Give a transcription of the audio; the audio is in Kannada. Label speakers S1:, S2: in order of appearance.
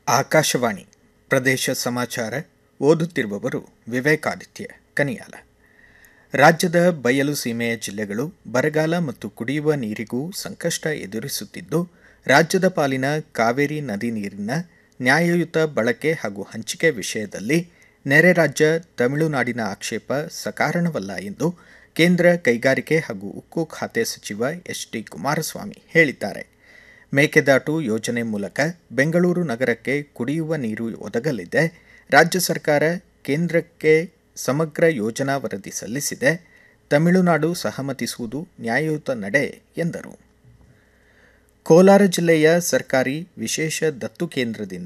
S1: ಆಕಾಶವಾಣಿ ಪ್ರದೇಶ ಸಮಾಚಾರ ಓದುತ್ತಿರುವವರು ವಿವೇಕಾದಿತ್ಯ ಕನಿಯಾಲ ರಾಜ್ಯದ ಬಯಲು ಸೀಮೆಯ ಜಿಲ್ಲೆಗಳು ಬರಗಾಲ ಮತ್ತು ಕುಡಿಯುವ ನೀರಿಗೂ ಸಂಕಷ್ಟ ಎದುರಿಸುತ್ತಿದ್ದು ರಾಜ್ಯದ ಪಾಲಿನ ಕಾವೇರಿ ನದಿ ನೀರಿನ ನ್ಯಾಯಯುತ ಬಳಕೆ ಹಾಗೂ ಹಂಚಿಕೆ ವಿಷಯದಲ್ಲಿ ನೆರೆ ರಾಜ್ಯ ತಮಿಳುನಾಡಿನ ಆಕ್ಷೇಪ ಸಕಾರಣವಲ್ಲ ಎಂದು ಕೇಂದ್ರ ಕೈಗಾರಿಕೆ ಹಾಗೂ ಉಕ್ಕು ಖಾತೆ ಸಚಿವ ಎಚ್ ಡಿ ಕುಮಾರಸ್ವಾಮಿ ಹೇಳಿದ್ದಾರೆ ಮೇಕೆದಾಟು ಯೋಜನೆ ಮೂಲಕ ಬೆಂಗಳೂರು ನಗರಕ್ಕೆ ಕುಡಿಯುವ ನೀರು ಒದಗಲಿದೆ ರಾಜ್ಯ ಸರ್ಕಾರ ಕೇಂದ್ರಕ್ಕೆ ಸಮಗ್ರ ಯೋಜನಾ ವರದಿ ಸಲ್ಲಿಸಿದೆ ತಮಿಳುನಾಡು ಸಹಮತಿಸುವುದು ನ್ಯಾಯಯುತ ನಡೆ ಎಂದರು ಕೋಲಾರ ಜಿಲ್ಲೆಯ ಸರ್ಕಾರಿ ವಿಶೇಷ ದತ್ತು ಕೇಂದ್ರದಿಂದ